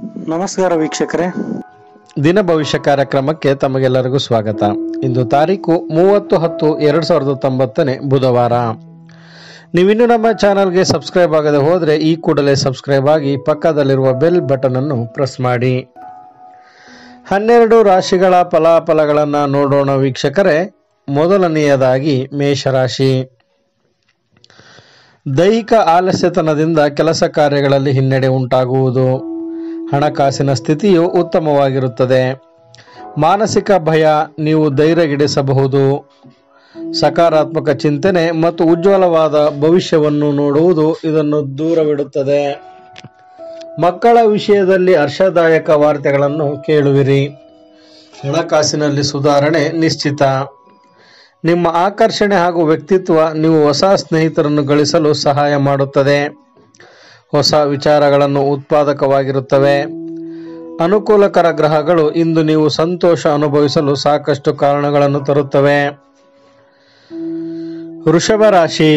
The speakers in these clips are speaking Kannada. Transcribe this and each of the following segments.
ನಮಸ್ಕಾರ ವೀಕ್ಷಕರೇ ದಿನ ಭವಿಷ್ಯ ಕಾರ್ಯಕ್ರಮಕ್ಕೆ ತಮಗೆಲ್ಲರಿಗೂ ಸ್ವಾಗತ ಇಂದು ತಾರೀಕು ಮೂವತ್ತು ಹತ್ತು ಎರಡು ಸಾವಿರದ ತೊಂಬತ್ತನೇ ಬುಧವಾರ ನೀವಿನ್ನೂ ನಮ್ಮ ಚಾನಲ್ಗೆ ಸಬ್ಸ್ಕ್ರೈಬ್ ಆಗದೆ ಹೋದರೆ ಈ ಕೂಡಲೇ ಸಬ್ಸ್ಕ್ರೈಬ್ ಆಗಿ ಪಕ್ಕದಲ್ಲಿರುವ ಬೆಲ್ ಬಟನ್ ಅನ್ನು ಪ್ರೆಸ್ ಮಾಡಿ ಹನ್ನೆರಡು ರಾಶಿಗಳ ಫಲಾಫಲಗಳನ್ನು ನೋಡೋಣ ವೀಕ್ಷಕರೇ ಮೊದಲನೆಯದಾಗಿ ಮೇಷರಾಶಿ ದೈಹಿಕ ಆಲಸ್ಯತನದಿಂದ ಕೆಲಸ ಕಾರ್ಯಗಳಲ್ಲಿ ಹಿನ್ನಡೆ ಉಂಟಾಗುವುದು ಹಣಕಾಸಿನ ಸ್ಥಿತಿಯು ಉತ್ತಮವಾಗಿರುತ್ತದೆ ಮಾನಸಿಕ ಭಯ ನೀವು ಧೈರ್ಯಗಿಡಿಸಬಹುದು ಸಕಾರಾತ್ಮಕ ಚಿಂತನೆ ಮತ್ತು ಉಜ್ವಲವಾದ ಭವಿಷ್ಯವನ್ನು ನೋಡುವುದು ಇದನ್ನು ದೂರವಿಡುತ್ತದೆ ಮಕ್ಕಳ ವಿಷಯದಲ್ಲಿ ಹರ್ಷದಾಯಕ ವಾರ್ತೆಗಳನ್ನು ಕೇಳುವಿರಿ ಹಣಕಾಸಿನಲ್ಲಿ ಸುಧಾರಣೆ ನಿಶ್ಚಿತ ನಿಮ್ಮ ಆಕರ್ಷಣೆ ಹಾಗೂ ವ್ಯಕ್ತಿತ್ವ ನೀವು ಹೊಸ ಸ್ನೇಹಿತರನ್ನು ಗಳಿಸಲು ಸಹಾಯ ಮಾಡುತ್ತದೆ ಹೊಸ ವಿಚಾರಗಳನ್ನು ಉತ್ಪಾದಕವಾಗಿರುತ್ತವೆ ಅನುಕೂಲಕರ ಗ್ರಹಗಳು ಇಂದು ನೀವು ಸಂತೋಷ ಅನುಭವಿಸಲು ಸಾಕಷ್ಟು ಕಾರಣಗಳನ್ನು ತರುತ್ತವೆ ವೃಷಭ ರಾಶಿ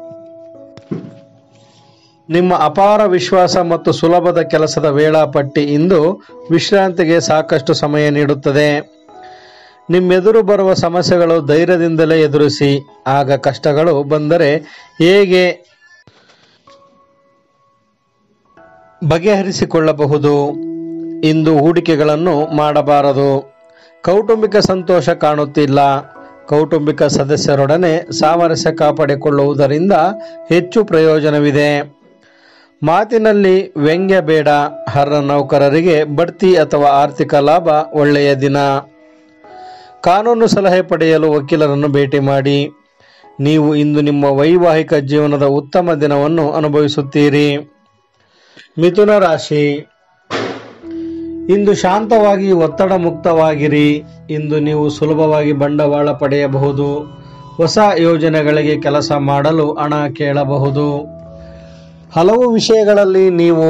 ನಿಮ್ಮ ಅಪಾರ ವಿಶ್ವಾಸ ಮತ್ತು ಸುಲಭದ ಕೆಲಸದ ವೇಳಾಪಟ್ಟಿ ಇಂದು ವಿಶ್ರಾಂತಿಗೆ ಸಾಕಷ್ಟು ಸಮಯ ನೀಡುತ್ತದೆ ನಿಮ್ಮೆದುರು ಬರುವ ಸಮಸ್ಯೆಗಳು ಧೈರ್ಯದಿಂದಲೇ ಎದುರಿಸಿ ಆಗ ಕಷ್ಟಗಳು ಬಂದರೆ ಹೇಗೆ ಬಗೆಹರಿಸಿಕೊಳ್ಳಬಹುದು ಇಂದು ಹೂಡಿಕೆಗಳನ್ನು ಮಾಡಬಾರದು ಕೌಟುಂಬಿಕ ಸಂತೋಷ ಕಾಣುತ್ತಿಲ್ಲ ಕೌಟುಂಬಿಕ ಸದಸ್ಯರೊಡನೆ ಸಾಮರಸ್ಯ ಕಾಪಾಡಿಕೊಳ್ಳುವುದರಿಂದ ಹೆಚ್ಚು ಪ್ರಯೋಜನವಿದೆ ಮಾತಿನಲ್ಲಿ ವ್ಯಂಗ್ಯ ಬೇಡ ಹರ್ರ ನೌಕರರಿಗೆ ಬಡ್ತಿ ಅಥವಾ ಆರ್ಥಿಕ ಲಾಭ ಒಳ್ಳೆಯ ದಿನ ಕಾನೂನು ಸಲಹೆ ಪಡೆಯಲು ವಕೀಲರನ್ನು ಭೇಟಿ ಮಾಡಿ ನೀವು ಇಂದು ನಿಮ್ಮ ವೈವಾಹಿಕ ಜೀವನದ ಉತ್ತಮ ದಿನವನ್ನು ಅನುಭವಿಸುತ್ತೀರಿ ಮಿಥುನ ರಾಶಿ ಇಂದು ಶಾಂತವಾಗಿ ಒತ್ತಡ ಮುಕ್ತವಾಗಿರಿ ಇಂದು ನೀವು ಸುಲಭವಾಗಿ ಬಂಡವಾಳ ಪಡೆಯಬಹುದು ಹೊಸ ಯೋಜನೆಗಳಿಗೆ ಕೆಲಸ ಮಾಡಲು ಹಣ ಕೇಳಬಹುದು ಹಲವು ವಿಷಯಗಳಲ್ಲಿ ನೀವು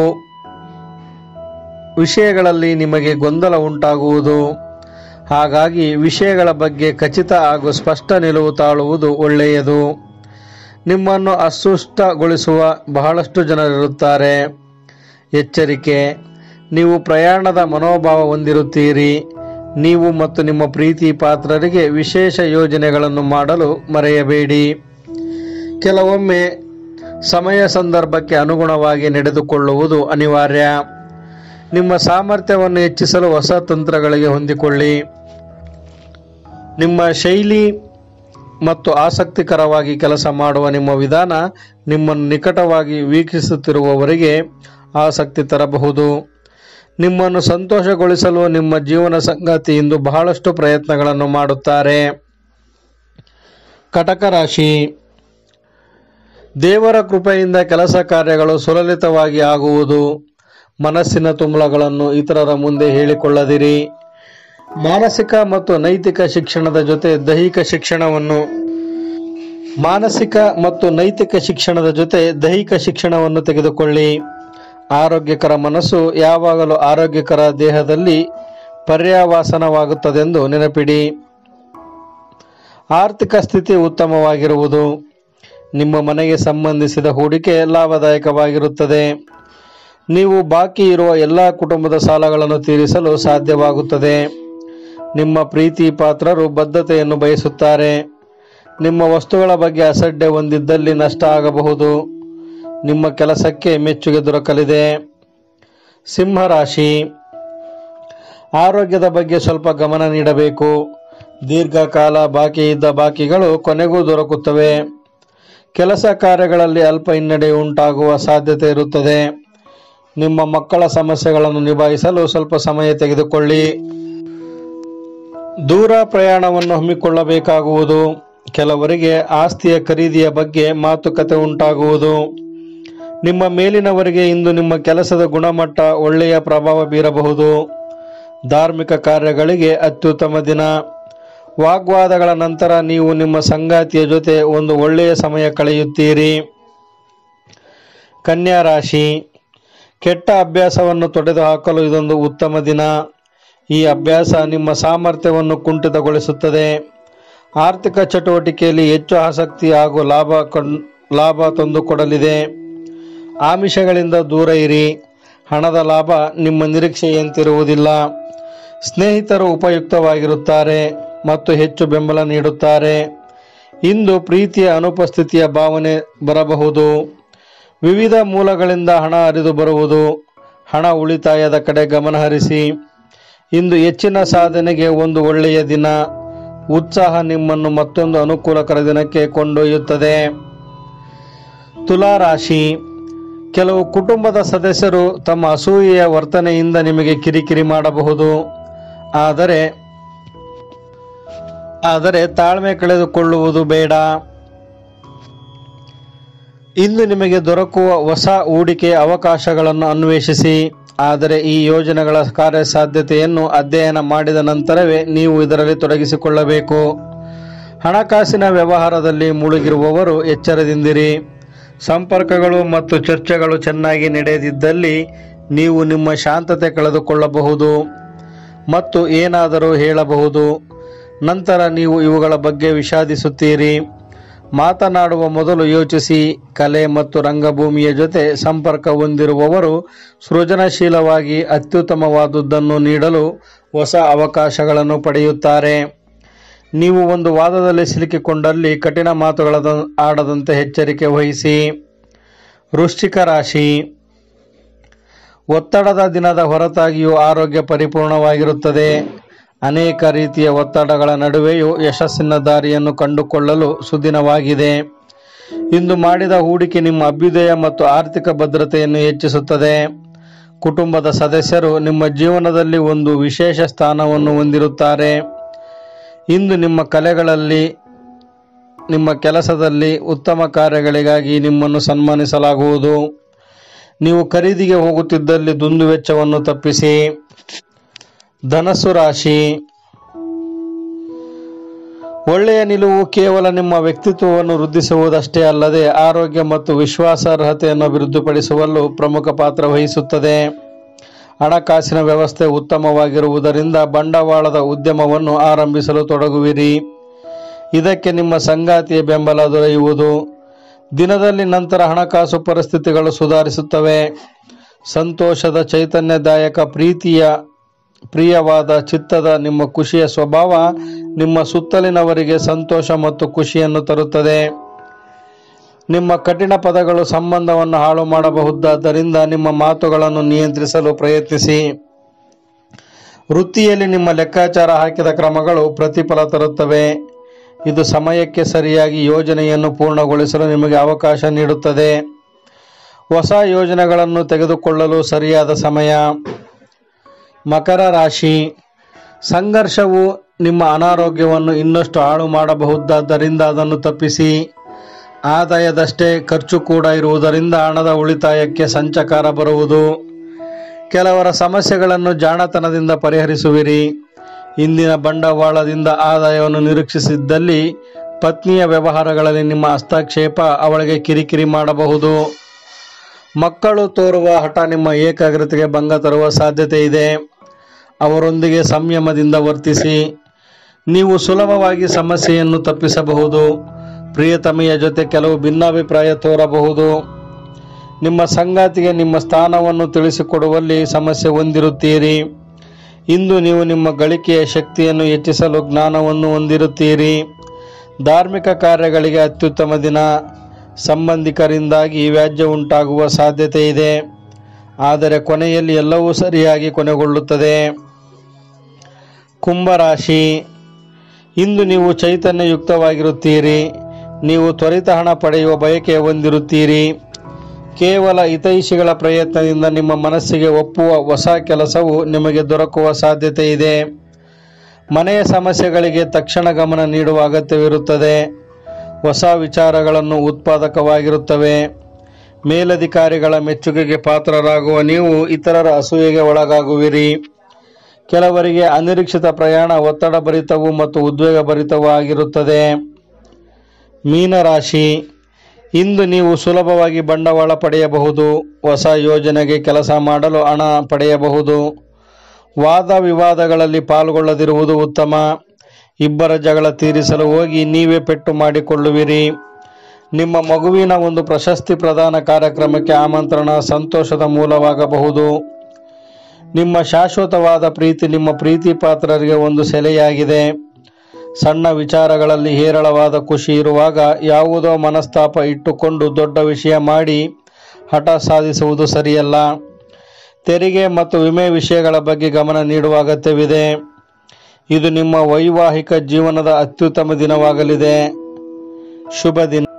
ವಿಷಯಗಳಲ್ಲಿ ನಿಮಗೆ ಗೊಂದಲ ಉಂಟಾಗುವುದು ಹಾಗಾಗಿ ವಿಷಯಗಳ ಬಗ್ಗೆ ಖಚಿತ ಹಾಗೂ ಸ್ಪಷ್ಟ ನಿಲುವು ತಾಳುವುದು ಒಳ್ಳೆಯದು ನಿಮ್ಮನ್ನು ಅಸ್ವಸ್ಥಗೊಳಿಸುವ ಬಹಳಷ್ಟು ಜನರಿರುತ್ತಾರೆ ಎಚ್ಚರಿಕೆ ನೀವು ಪ್ರಯಾಣದ ಮನೋಭಾವ ಹೊಂದಿರುತ್ತೀರಿ ನೀವು ಮತ್ತು ನಿಮ್ಮ ಪ್ರೀತಿ ಪಾತ್ರರಿಗೆ ವಿಶೇಷ ಯೋಜನೆಗಳನ್ನು ಮಾಡಲು ಮರೆಯಬೇಡಿ ಕೆಲವೊಮ್ಮೆ ಸಮಯ ಸಂದರ್ಭಕ್ಕೆ ಅನುಗುಣವಾಗಿ ನಡೆದುಕೊಳ್ಳುವುದು ಅನಿವಾರ್ಯ ನಿಮ್ಮ ಸಾಮರ್ಥ್ಯವನ್ನು ಹೆಚ್ಚಿಸಲು ಹೊಸ ತಂತ್ರಗಳಿಗೆ ಹೊಂದಿಕೊಳ್ಳಿ ನಿಮ್ಮ ಶೈಲಿ ಮತ್ತು ಆಸಕ್ತಿಕರವಾಗಿ ಕೆಲಸ ಮಾಡುವ ನಿಮ್ಮ ವಿಧಾನ ನಿಮ್ಮನ್ನು ನಿಕಟವಾಗಿ ವೀಕ್ಷಿಸುತ್ತಿರುವವರಿಗೆ ಆಸಕ್ತಿ ತರಬಹುದು ನಿಮ್ಮನ್ನು ಸಂತೋಷಗೊಳಿಸಲು ನಿಮ್ಮ ಜೀವನ ಸಂಗಾತಿ ಇಂದು ಬಹಳಷ್ಟು ಪ್ರಯತ್ನಗಳನ್ನು ಮಾಡುತ್ತಾರೆ ಕಟಕ ರಾಶಿ ದೇವರ ಕೃಪೆಯಿಂದ ಕೆಲಸ ಕಾರ್ಯಗಳು ಸುಲಲಿತವಾಗಿ ಆಗುವುದು ಮನಸ್ಸಿನ ತುಮಲಗಳನ್ನು ಇತರರ ಮುಂದೆ ಹೇಳಿಕೊಳ್ಳದಿರಿ ಮಾನಸಿಕ ಮತ್ತು ನೈತಿಕ ಶಿಕ್ಷಣದ ಜೊತೆ ದೈಹಿಕ ಶಿಕ್ಷಣವನ್ನು ಮಾನಸಿಕ ಮತ್ತು ನೈತಿಕ ಶಿಕ್ಷಣದ ಜೊತೆ ದೈಹಿಕ ಶಿಕ್ಷಣವನ್ನು ತೆಗೆದುಕೊಳ್ಳಿ ಆರೋಗ್ಯಕರ ಮನಸ್ಸು ಯಾವಾಗಲೂ ಆರೋಗ್ಯಕರ ದೇಹದಲ್ಲಿ ಪರ್ಯಾವಾಸನವಾಗುತ್ತದೆಂದು ನೆನಪಿಡಿ ಆರ್ಥಿಕ ಸ್ಥಿತಿ ಉತ್ತಮವಾಗಿರುವುದು ನಿಮ್ಮ ಮನೆಗೆ ಸಂಬಂಧಿಸಿದ ಹೂಡಿಕೆ ಲಾಭದಾಯಕವಾಗಿರುತ್ತದೆ ನೀವು ಬಾಕಿ ಇರುವ ಎಲ್ಲ ಕುಟುಂಬದ ಸಾಲಗಳನ್ನು ತೀರಿಸಲು ಸಾಧ್ಯವಾಗುತ್ತದೆ ನಿಮ್ಮ ಪ್ರೀತಿ ಪಾತ್ರರು ಬದ್ಧತೆಯನ್ನು ಬಯಸುತ್ತಾರೆ ನಿಮ್ಮ ವಸ್ತುಗಳ ಬಗ್ಗೆ ಅಸಡ್ಡೆ ಹೊಂದಿದ್ದಲ್ಲಿ ನಷ್ಟ ಆಗಬಹುದು ನಿಮ್ಮ ಕೆಲಸಕ್ಕೆ ಮೆಚ್ಚುಗೆ ದೊರಕಲಿದೆ ಸಿಂಹರಾಶಿ ಆರೋಗ್ಯದ ಬಗ್ಗೆ ಸ್ವಲ್ಪ ಗಮನ ನೀಡಬೇಕು ದೀರ್ಘಕಾಲ ಬಾಕಿ ಇದ್ದ ಬಾಕಿಗಳು ಕೊನೆಗೂ ದೊರಕುತ್ತವೆ ಕೆಲಸ ಕಾರ್ಯಗಳಲ್ಲಿ ಅಲ್ಪ ಹಿನ್ನಡೆ ಉಂಟಾಗುವ ಸಾಧ್ಯತೆ ಇರುತ್ತದೆ ನಿಮ್ಮ ಮಕ್ಕಳ ಸಮಸ್ಯೆಗಳನ್ನು ನಿಭಾಯಿಸಲು ಸ್ವಲ್ಪ ಸಮಯ ತೆಗೆದುಕೊಳ್ಳಿ ದೂರ ಪ್ರಯಾಣವನ್ನು ಹಮ್ಮಿಕೊಳ್ಳಬೇಕಾಗುವುದು ಕೆಲವರಿಗೆ ಆಸ್ತಿಯ ಖರೀದಿಯ ಬಗ್ಗೆ ಮಾತುಕತೆ ಉಂಟಾಗುವುದು ನಿಮ್ಮ ಮೇಲಿನವರಿಗೆ ಇಂದು ನಿಮ್ಮ ಕೆಲಸದ ಗುಣಮಟ್ಟ ಒಳ್ಳೆಯ ಪ್ರಭಾವ ಬೀರಬಹುದು ಧಾರ್ಮಿಕ ಕಾರ್ಯಗಳಿಗೆ ಅತ್ಯುತ್ತಮ ದಿನ ವಾಗ್ವಾದಗಳ ನಂತರ ನೀವು ನಿಮ್ಮ ಸಂಗಾತಿಯ ಜೊತೆ ಒಂದು ಒಳ್ಳೆಯ ಸಮಯ ಕಳೆಯುತ್ತೀರಿ ಕನ್ಯಾ ರಾಶಿ ಕೆಟ್ಟ ಅಭ್ಯಾಸವನ್ನು ತೊಡೆದುಹಾಕಲು ಇದೊಂದು ಉತ್ತಮ ದಿನ ಈ ಅಭ್ಯಾಸ ನಿಮ್ಮ ಸಾಮರ್ಥ್ಯವನ್ನು ಕುಂಠಿತಗೊಳಿಸುತ್ತದೆ ಆರ್ಥಿಕ ಚಟುವಟಿಕೆಯಲ್ಲಿ ಹೆಚ್ಚು ಆಸಕ್ತಿ ಹಾಗೂ ಲಾಭ ಕಣ್ ಲಾಭ ತಂದುಕೊಡಲಿದೆ ಆಮಿಷಗಳಿಂದ ದೂರ ಇರಿ ಹಣದ ಲಾಭ ನಿಮ್ಮ ನಿರೀಕ್ಷೆಯಂತಿರುವುದಿಲ್ಲ ಸ್ನೇಹಿತರು ಉಪಯುಕ್ತವಾಗಿರುತ್ತಾರೆ ಮತ್ತು ಹೆಚ್ಚು ಬೆಂಬಲ ನೀಡುತ್ತಾರೆ ಇಂದು ಪ್ರೀತಿಯ ಅನುಪಸ್ಥಿತಿಯ ಭಾವನೆ ಬರಬಹುದು ವಿವಿಧ ಮೂಲಗಳಿಂದ ಹಣ ಹರಿದು ಬರುವುದು ಹಣ ಉಳಿತಾಯದ ಕಡೆ ಗಮನಹರಿಸಿ ಇಂದು ಹೆಚ್ಚಿನ ಸಾಧನೆಗೆ ಒಂದು ಒಳ್ಳೆಯ ದಿನ ಉತ್ಸಾಹ ನಿಮ್ಮನ್ನು ಮತ್ತೊಂದು ಅನುಕೂಲಕರ ದಿನಕ್ಕೆ ಕೊಂಡೊಯ್ಯುತ್ತದೆ ತುಲಾ ರಾಶಿ ಕೆಲವು ಕುಟುಂಬದ ಸದಸ್ಯರು ತಮ್ಮ ಅಸೂಯೆಯ ವರ್ತನೆಯಿಂದ ನಿಮಗೆ ಕಿರಿಕಿರಿ ಮಾಡಬಹುದು ಆದರೆ ಆದರೆ ತಾಳ್ಮೆ ಕಳೆದುಕೊಳ್ಳುವುದು ಬೇಡ ಇಂದು ನಿಮಗೆ ದೊರಕುವ ಹೊಸ ಹೂಡಿಕೆಯ ಅವಕಾಶಗಳನ್ನು ಅನ್ವೇಷಿಸಿ ಆದರೆ ಈ ಯೋಜನೆಗಳ ಕಾರ್ಯಸಾಧ್ಯತೆಯನ್ನು ಅಧ್ಯಯನ ಮಾಡಿದ ನಂತರವೇ ನೀವು ಇದರಲ್ಲಿ ತೊಡಗಿಸಿಕೊಳ್ಳಬೇಕು ಹಣಕಾಸಿನ ವ್ಯವಹಾರದಲ್ಲಿ ಮುಳುಗಿರುವವರು ಎಚ್ಚರದಿಂದಿರಿ ಸಂಪರ್ಕಗಳು ಮತ್ತು ಚರ್ಚೆಗಳು ಚೆನ್ನಾಗಿ ನಡೆಯದಿದ್ದಲ್ಲಿ ನೀವು ನಿಮ್ಮ ಶಾಂತತೆ ಕಳೆದುಕೊಳ್ಳಬಹುದು ಮತ್ತು ಏನಾದರೂ ಹೇಳಬಹುದು ನಂತರ ನೀವು ಇವುಗಳ ಬಗ್ಗೆ ವಿಷಾದಿಸುತ್ತೀರಿ ಮಾತನಾಡುವ ಮೊದಲು ಯೋಚಿಸಿ ಕಲೆ ಮತ್ತು ರಂಗಭೂಮಿಯ ಜೊತೆ ಸಂಪರ್ಕ ಹೊಂದಿರುವವರು ಸೃಜನಶೀಲವಾಗಿ ಅತ್ಯುತ್ತಮವಾದುದನ್ನು ನೀಡಲು ಹೊಸ ಅವಕಾಶಗಳನ್ನು ಪಡೆಯುತ್ತಾರೆ ನೀವು ಒಂದು ವಾದದಲ್ಲಿ ಸಿಲುಕಿಕೊಂಡಲ್ಲಿ ಕಠಿಣ ಮಾತುಗಳ ಆಡದಂತೆ ಎಚ್ಚರಿಕೆ ವಹಿಸಿ ವೃಶ್ಚಿಕ ರಾಶಿ ಒತ್ತಡದ ದಿನದ ಹೊರತಾಗಿಯೂ ಆರೋಗ್ಯ ಪರಿಪೂರ್ಣವಾಗಿರುತ್ತದೆ ಅನೇಕ ರೀತಿಯ ಒತ್ತಡಗಳ ನಡುವೆಯೂ ಯಶಸ್ಸಿನ ದಾರಿಯನ್ನು ಕಂಡುಕೊಳ್ಳಲು ಸುದಿನವಾಗಿದೆ ಇಂದು ಮಾಡಿದ ಹೂಡಿಕೆ ನಿಮ್ಮ ಅಭ್ಯುದಯ ಮತ್ತು ಆರ್ಥಿಕ ಭದ್ರತೆಯನ್ನು ಹೆಚ್ಚಿಸುತ್ತದೆ ಕುಟುಂಬದ ಸದಸ್ಯರು ನಿಮ್ಮ ಜೀವನದಲ್ಲಿ ಒಂದು ವಿಶೇಷ ಸ್ಥಾನವನ್ನು ಹೊಂದಿರುತ್ತಾರೆ ಇಂದು ನಿಮ್ಮ ಕಲೆಗಳಲ್ಲಿ ನಿಮ್ಮ ಕೆಲಸದಲ್ಲಿ ಉತ್ತಮ ಕಾರ್ಯಗಳಿಗಾಗಿ ನಿಮ್ಮನ್ನು ಸನ್ಮಾನಿಸಲಾಗುವುದು ನೀವು ಖರೀದಿಗೆ ಹೋಗುತ್ತಿದ್ದಲ್ಲಿ ದುಂದುವೆಚ್ಚವನ್ನು ತಪ್ಪಿಸಿ ಧನಸ್ಸು ರಾಶಿ ಒಳ್ಳೆಯ ನಿಲುವು ಕೇವಲ ನಿಮ್ಮ ವ್ಯಕ್ತಿತ್ವವನ್ನು ವೃದ್ಧಿಸುವುದಷ್ಟೇ ಅಲ್ಲದೆ ಆರೋಗ್ಯ ಮತ್ತು ವಿಶ್ವಾಸಾರ್ಹತೆಯನ್ನು ಅಭಿವೃದ್ಧಿಪಡಿಸುವಲ್ಲೂ ಪ್ರಮುಖ ಪಾತ್ರ ವಹಿಸುತ್ತದೆ ಹಣಕಾಸಿನ ವ್ಯವಸ್ಥೆ ಉತ್ತಮವಾಗಿರುವುದರಿಂದ ಬಂಡವಾಳದ ಉದ್ಯಮವನ್ನು ಆರಂಭಿಸಲು ತೊಡಗುವಿರಿ ಇದಕ್ಕೆ ನಿಮ್ಮ ಸಂಗಾತಿಯ ಬೆಂಬಲ ದೊರೆಯುವುದು ದಿನದಲ್ಲಿ ನಂತರ ಹಣಕಾಸು ಪರಿಸ್ಥಿತಿಗಳು ಸುಧಾರಿಸುತ್ತವೆ ಸಂತೋಷದ ಚೈತನ್ಯದಾಯಕ ಪ್ರೀತಿಯ ಪ್ರಿಯವಾದ ಚಿತ್ತದ ನಿಮ್ಮ ಖುಷಿಯ ಸ್ವಭಾವ ನಿಮ್ಮ ಸುತ್ತಲಿನವರಿಗೆ ಸಂತೋಷ ಮತ್ತು ಖುಷಿಯನ್ನು ತರುತ್ತದೆ ನಿಮ್ಮ ಕಠಿಣ ಪದಗಳು ಸಂಬಂಧವನ್ನು ಹಾಳು ಮಾಡಬಹುದಾದ್ದರಿಂದ ನಿಮ್ಮ ಮಾತುಗಳನ್ನು ನಿಯಂತ್ರಿಸಲು ಪ್ರಯತ್ನಿಸಿ ವೃತ್ತಿಯಲ್ಲಿ ನಿಮ್ಮ ಲೆಕ್ಕಾಚಾರ ಹಾಕಿದ ಕ್ರಮಗಳು ಪ್ರತಿಫಲ ತರುತ್ತವೆ ಇದು ಸಮಯಕ್ಕೆ ಸರಿಯಾಗಿ ಯೋಜನೆಯನ್ನು ಪೂರ್ಣಗೊಳಿಸಲು ನಿಮಗೆ ಅವಕಾಶ ನೀಡುತ್ತದೆ ಹೊಸ ಯೋಜನೆಗಳನ್ನು ತೆಗೆದುಕೊಳ್ಳಲು ಸರಿಯಾದ ಸಮಯ ಮಕರ ರಾಶಿ ಸಂಘರ್ಷವು ನಿಮ್ಮ ಅನಾರೋಗ್ಯವನ್ನು ಇನ್ನಷ್ಟು ಹಾಳು ಮಾಡಬಹುದಾದ್ದರಿಂದ ಅದನ್ನು ತಪ್ಪಿಸಿ ಆದಾಯದಷ್ಟೇ ಖರ್ಚು ಕೂಡ ಇರುವುದರಿಂದ ಹಣದ ಉಳಿತಾಯಕ್ಕೆ ಸಂಚಕಾರ ಬರುವುದು ಕೆಲವರ ಸಮಸ್ಯೆಗಳನ್ನು ಜಾಣತನದಿಂದ ಪರಿಹರಿಸುವಿರಿ ಇಂದಿನ ಬಂಡವಾಳದಿಂದ ಆದಾಯವನ್ನು ನಿರೀಕ್ಷಿಸಿದ್ದಲ್ಲಿ ಪತ್ನಿಯ ವ್ಯವಹಾರಗಳಲ್ಲಿ ನಿಮ್ಮ ಹಸ್ತಕ್ಷೇಪ ಅವಳಿಗೆ ಕಿರಿಕಿರಿ ಮಾಡಬಹುದು ಮಕ್ಕಳು ತೋರುವ ಹಠ ನಿಮ್ಮ ಏಕಾಗ್ರತೆಗೆ ಭಂಗ ತರುವ ಸಾಧ್ಯತೆ ಇದೆ ಅವರೊಂದಿಗೆ ಸಂಯಮದಿಂದ ವರ್ತಿಸಿ ನೀವು ಸುಲಭವಾಗಿ ಸಮಸ್ಯೆಯನ್ನು ತಪ್ಪಿಸಬಹುದು ಪ್ರಿಯತಮೆಯ ಜೊತೆ ಕೆಲವು ಭಿನ್ನಾಭಿಪ್ರಾಯ ತೋರಬಹುದು ನಿಮ್ಮ ಸಂಗಾತಿಗೆ ನಿಮ್ಮ ಸ್ಥಾನವನ್ನು ತಿಳಿಸಿಕೊಡುವಲ್ಲಿ ಸಮಸ್ಯೆ ಹೊಂದಿರುತ್ತೀರಿ ಇಂದು ನೀವು ನಿಮ್ಮ ಗಳಿಕೆಯ ಶಕ್ತಿಯನ್ನು ಹೆಚ್ಚಿಸಲು ಜ್ಞಾನವನ್ನು ಹೊಂದಿರುತ್ತೀರಿ ಧಾರ್ಮಿಕ ಕಾರ್ಯಗಳಿಗೆ ಅತ್ಯುತ್ತಮ ದಿನ ಸಂಬಂಧಿಕರಿಂದಾಗಿ ವ್ಯಾಜ್ಯ ಉಂಟಾಗುವ ಸಾಧ್ಯತೆ ಇದೆ ಆದರೆ ಕೊನೆಯಲ್ಲಿ ಎಲ್ಲವೂ ಸರಿಯಾಗಿ ಕೊನೆಗೊಳ್ಳುತ್ತದೆ ಕುಂಭರಾಶಿ ಇಂದು ನೀವು ಚೈತನ್ಯಯುಕ್ತವಾಗಿರುತ್ತೀರಿ ನೀವು ತ್ವರಿತ ಹಣ ಪಡೆಯುವ ಬಯಕೆ ಹೊಂದಿರುತ್ತೀರಿ ಕೇವಲ ಹಿತೈಷಿಗಳ ಪ್ರಯತ್ನದಿಂದ ನಿಮ್ಮ ಮನಸ್ಸಿಗೆ ಒಪ್ಪುವ ಹೊಸ ಕೆಲಸವು ನಿಮಗೆ ದೊರಕುವ ಸಾಧ್ಯತೆ ಇದೆ ಮನೆಯ ಸಮಸ್ಯೆಗಳಿಗೆ ತಕ್ಷಣ ಗಮನ ನೀಡುವ ಅಗತ್ಯವಿರುತ್ತದೆ ಹೊಸ ವಿಚಾರಗಳನ್ನು ಉತ್ಪಾದಕವಾಗಿರುತ್ತವೆ ಮೇಲಧಿಕಾರಿಗಳ ಮೆಚ್ಚುಗೆಗೆ ಪಾತ್ರರಾಗುವ ನೀವು ಇತರರ ಅಸೂಯೆಗೆ ಒಳಗಾಗುವಿರಿ ಕೆಲವರಿಗೆ ಅನಿರೀಕ್ಷಿತ ಪ್ರಯಾಣ ಒತ್ತಡ ಭರಿತವು ಮತ್ತು ಉದ್ವೇಗ ಭರಿತವೂ ಆಗಿರುತ್ತದೆ ಮೀನರಾಶಿ ಇಂದು ನೀವು ಸುಲಭವಾಗಿ ಬಂಡವಾಳ ಪಡೆಯಬಹುದು ಹೊಸ ಯೋಜನೆಗೆ ಕೆಲಸ ಮಾಡಲು ಹಣ ಪಡೆಯಬಹುದು ವಾದ ವಿವಾದಗಳಲ್ಲಿ ಪಾಲ್ಗೊಳ್ಳದಿರುವುದು ಉತ್ತಮ ಇಬ್ಬರ ಜಗಳ ತೀರಿಸಲು ಹೋಗಿ ನೀವೇ ಪೆಟ್ಟು ಮಾಡಿಕೊಳ್ಳುವಿರಿ ನಿಮ್ಮ ಮಗುವಿನ ಒಂದು ಪ್ರಶಸ್ತಿ ಪ್ರದಾನ ಕಾರ್ಯಕ್ರಮಕ್ಕೆ ಆಮಂತ್ರಣ ಸಂತೋಷದ ಮೂಲವಾಗಬಹುದು ನಿಮ್ಮ ಶಾಶ್ವತವಾದ ಪ್ರೀತಿ ನಿಮ್ಮ ಪ್ರೀತಿ ಪಾತ್ರರಿಗೆ ಒಂದು ಸೆಲೆಯಾಗಿದೆ ಸಣ್ಣ ವಿಚಾರಗಳಲ್ಲಿ ಹೇರಳವಾದ ಖುಷಿ ಇರುವಾಗ ಯಾವುದೋ ಮನಸ್ತಾಪ ಇಟ್ಟುಕೊಂಡು ದೊಡ್ಡ ವಿಷಯ ಮಾಡಿ ಹಠ ಸಾಧಿಸುವುದು ಸರಿಯಲ್ಲ ತೆರಿಗೆ ಮತ್ತು ವಿಮೆ ವಿಷಯಗಳ ಬಗ್ಗೆ ಗಮನ ನೀಡುವ ಅಗತ್ಯವಿದೆ ಇದು ನಿಮ್ಮ ವೈವಾಹಿಕ ಜೀವನದ ಅತ್ಯುತ್ತಮ ದಿನವಾಗಲಿದೆ ಶುಭ ದಿನ